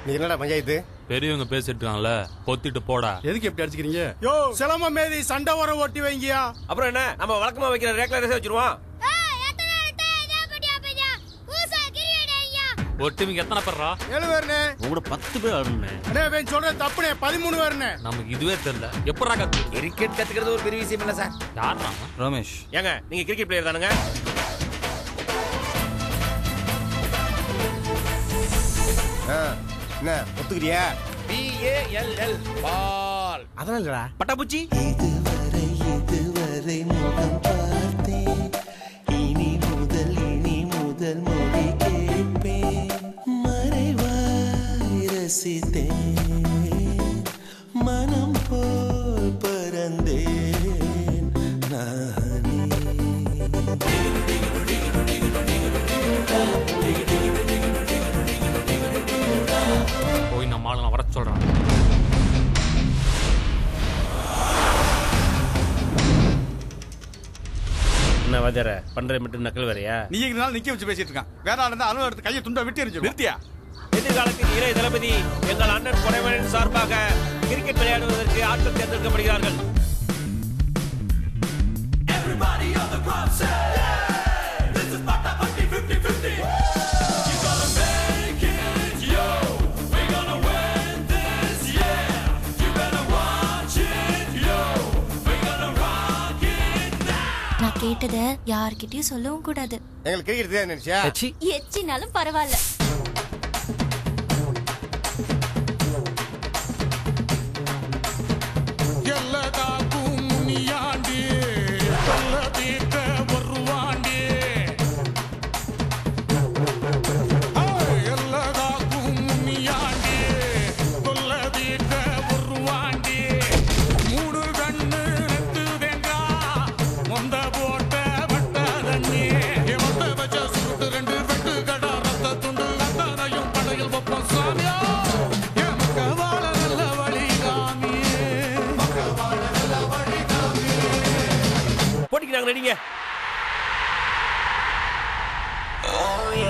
நீ என்னடா பஞ்சாயத்து பெரியவங்க பேசிட்டு இருக்காங்கல்ல பொத்திட்டு போடா எதுக்கு எப்படி அடிச்சுக்கிறீங்க யோ சிலம மேதி சண்டை வர ஓட்டி வைங்கயா அப்புறம் என்ன நம்ம வழக்கமா வைக்கிற ரேக்ல ரேஸ் வச்சிருவோம் ஒரு டீமுக்கு எத்தனை பேர்ரா ஏழு பேருண்ணே உங்களோட பத்து பேர் ஆடணுண்ணே அண்ணே இவன் சொல்றது தப்புனே பதிமூணு பேருண்ணே நமக்கு இதுவே தெரியல எப்படா கத்து கிரிக்கெட் கத்துக்கிறது ஒரு பெரிய விஷயம் இல்ல சார் யாரா ரமேஷ் ஏங்க நீங்க கிரிக்கெட் பிளேயர் தானுங்க ஆ, என்ன ஒத்துக்கிறியா பிஏஎல்எல் பால் அதெல்லாம் இல்லடா பட்டாபூச்சி இதுவரை இதுவரை முகம் பார்த்தேன் இனி முதல் இனி முதல் மொழி கேட்பேன் மறைவாய் ரசித்தேன் மனம் போல் பறந்தேன் நானே போய் நம்ம ஆளுங்க வர சொல்றான் என்ன வாத்தியார பண்றது மட்டும் நக்கல் வேறையா நீ எங்க நாள் நிக்க வச்சு பேசிட்டு இருக்கான் வேற ஆள் இருந்தா அலுவலக எடுத்து கையை துண்டா விட்டு எரிஞ்சிடும் நிறுத்தியா எதிர்காலத்தின் இளைய தளபதி எங்கள் அண்ணன் குறைவனின் சார்பாக கிரிக்கெட் விளையாடுவதற்கு ஆட்கள் தேர்ந்தெடுக்கப்படுகிறார்கள் நான் கேட்டத யார்கிட்டயும் சொல்லவும் கூடாது எங்களுக்கு கிரிக்கெட் தெரியாது நினைச்சியா எச்சினாலும் பரவாயில்ல எல்லதாக்கும் முனியாண்டி சொல்ல தீர்க்க வருவாண்டி எல்லதாக்கும் முனியாண்டி சொல்ல தீர்க்க வருவாண்டி மூணு கண்ணு நெத்து தேங்கா மொந்த போட்ட வட்ட தண்ணி மொத்த வச்ச சுட்டு ரெண்டு வெட்டு கடா ரத்த துண்டு அத்தனையும் படையில் வைப்போம் சாமியா எமக்க வாழ நல்ல வழி காமியே போட்டிக்கு நாங்க ரெடிங்க Oh yeah